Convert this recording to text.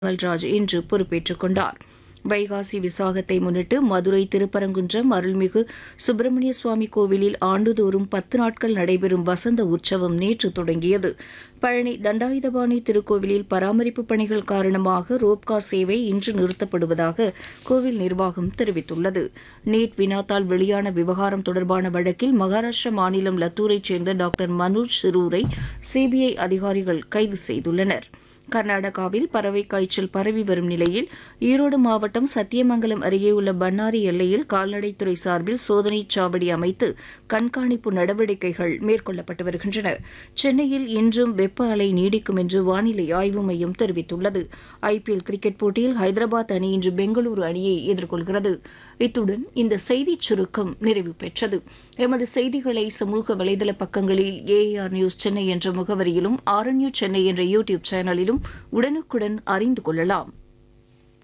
கமல்ராஜ் இன்று பொறுப்பேற்றுக் கொண்டார் வைகாசி விசாகத்தை முன்னிட்டு மதுரை திருப்பரங்குன்றம் அருள்மிகு சுப்பிரமணிய சுவாமி கோவிலில் ஆண்டுதோறும் பத்து நாட்கள் நடைபெறும் வசந்த உற்சவம் நேற்று தொடங்கியது பழனி தண்டாயுதபாணி திருக்கோவிலில் பராமரிப்பு பணிகள் காரணமாக ரோப்கார் சேவை இன்று நிறுத்தப்படுவதாக கோவில் நிர்வாகம் தெரிவித்துள்ளது நீட் வினாத்தால் வெளியான விவகாரம் தொடர்பான வழக்கில் மகாராஷ்டிர மாநிலம் லத்தூரைச் சேர்ந்த டாக்டர் மனோஜ் சிரூரை சிபிஐ அதிகாரிகள் கைது செய்துள்ளனர் கர்நாடகாவில் பறவை காய்ச்சல் பரவி வரும் நிலையில் ஈரோடு மாவட்டம் சத்தியமங்கலம் அருகே உள்ள பன்னாரி எல்லையில் கால்நடைத்துறை சார்பில் சோதனைச் சாவடி அமைத்து கண்காணிப்பு நடவடிக்கைகள் மேற்கொள்ளப்பட்டு வருகின்றன சென்னையில் இன்றும் வெப்ப அலை நீடிக்கும் என்று வானிலை ஆய்வு மையம் தெரிவித்துள்ளது ஐபிஎல் கிரிக்கெட் போட்டியில் ஹைதராபாத் அணி இன்று பெங்களூரு அணியை எதிர்கொள்கிறது இத்துடன் இந்த செய்திச் சுருக்கம் நிறைவு பெற்றது எமது செய்திகளை சமூக வலைதள பக்கங்களில் ஏஆர் நியூஸ் சென்னை என்ற முகவரியிலும் ஆர்என்யூ சென்னை என்ற யூடியூப் சேனலிலும் உடனுக்குடன் அறிந்து கொள்ளலாம்